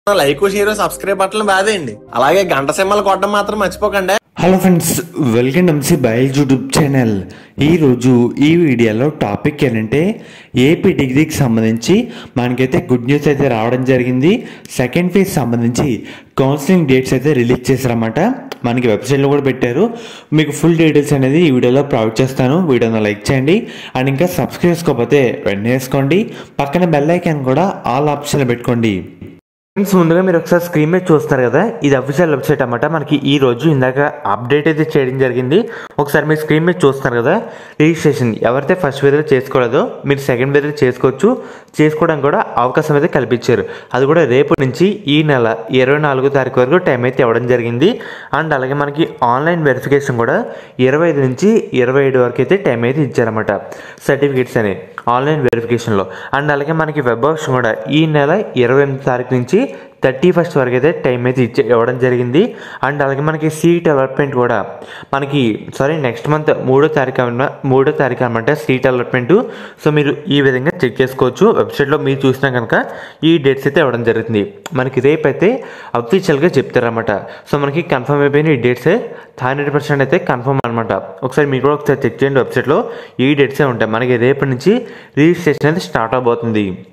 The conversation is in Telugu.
లైక్ షేర్ సబ్స్క్రైబ్ బట్టలు బాదేయండి అలాగే గంట సింహలు కొట్టడం మాత్రం మర్చిపోకండి హలో ఫ్రెండ్స్ వెల్కమ్ టు బయల్ యూట్యూబ్ ఛానల్ ఈరోజు ఈ వీడియోలో టాపిక్ ఏంటంటే ఏపీ డిగ్రీకి సంబంధించి మనకైతే గుడ్ న్యూస్ అయితే రావడం జరిగింది సెకండ్ ఫేజ్ సంబంధించి కౌన్సిలింగ్ డేట్స్ అయితే రిలీజ్ చేశారన్నమాట మనకి వెబ్సైట్లో కూడా పెట్టారు మీకు ఫుల్ డీటెయిల్స్ అనేది ఈ వీడియోలో ప్రొవైడ్ చేస్తాను వీడియోని లైక్ చేయండి అండ్ ఇంకా సబ్స్క్రైబ్ చేసుకోకపోతే వెంటనే వేసుకోండి పక్కన బెల్ ఐకాన్ కూడా ఆల్ ఆప్షన్ పెట్టుకోండి ఫ్రెండ్స్ ముందుగా మీరు ఒకసారి స్క్రీన్ మీద చూస్తారు కదా ఇది అఫీషియల్ వెబ్సైట్ అన్నమాట మనకి ఈ రోజు ఇందాక అప్డేట్ అయితే చేయడం జరిగింది ఒకసారి మీరు స్క్రీన్ మీద చూస్తున్నారు కదా రిజిస్ట్రేషన్ ఎవరైతే ఫస్ట్ వేదిలో చేసుకోలేదో మీరు సెకండ్ వేదిలో చేసుకోవచ్చు చేసుకోవడానికి కూడా అవకాశం అయితే కల్పించారు అది కూడా రేపు నుంచి ఈ నెల ఇరవై నాలుగో తారీఖు వరకు టైం అయితే ఇవ్వడం జరిగింది అండ్ అలాగే మనకి ఆన్లైన్ వెరిఫికేషన్ కూడా ఇరవై ఐదు నుంచి ఇరవై ఏడు వరకు అయితే టైం అయితే ఇచ్చారన్నమాట సర్టిఫికేట్స్ అని ఆన్లైన్ వెరిఫికేషన్లో అండ్ అలాగే మనకి వెబ్ ఆప్షన్ కూడా ఈ నెల ఇరవై ఎనిమిది తారీఖు నుంచి థర్టీ ఫస్ట్ వరకు అయితే టైం అయితే ఇచ్చే ఇవ్వడం జరిగింది అండ్ అలాగే మనకి సీట్ అలాట్మెంట్ కూడా మనకి సారీ నెక్స్ట్ మంత్ మూడో తారీఖు అన్న- మూడో తారీఖు అనమాట సీట్ అలాట్మెంట్ సో మీరు ఈ విధంగా చెక్ చేసుకోవచ్చు వెబ్సైట్లో మీరు చూసినా కనుక ఈ డేట్స్ అయితే ఇవ్వడం జరుగుతుంది మనకి రేపు అయితే అఫీషియల్గా చెప్తారనమాట సో మనకి కన్ఫర్మ్ అయిపోయిన ఈ డేట్స్ హండ్రెడ్ పర్సెంట్ అయితే కన్ఫర్మ్ అనమాట ఒకసారి మీరు కూడా ఒకసారి చెక్ చేయండి వెబ్సైట్లో ఈ డేట్సే ఉంటాయి మనకి రేపటి నుంచి రిజిస్ట్రేషన్ అయితే స్టార్ట్ అవబోతుంది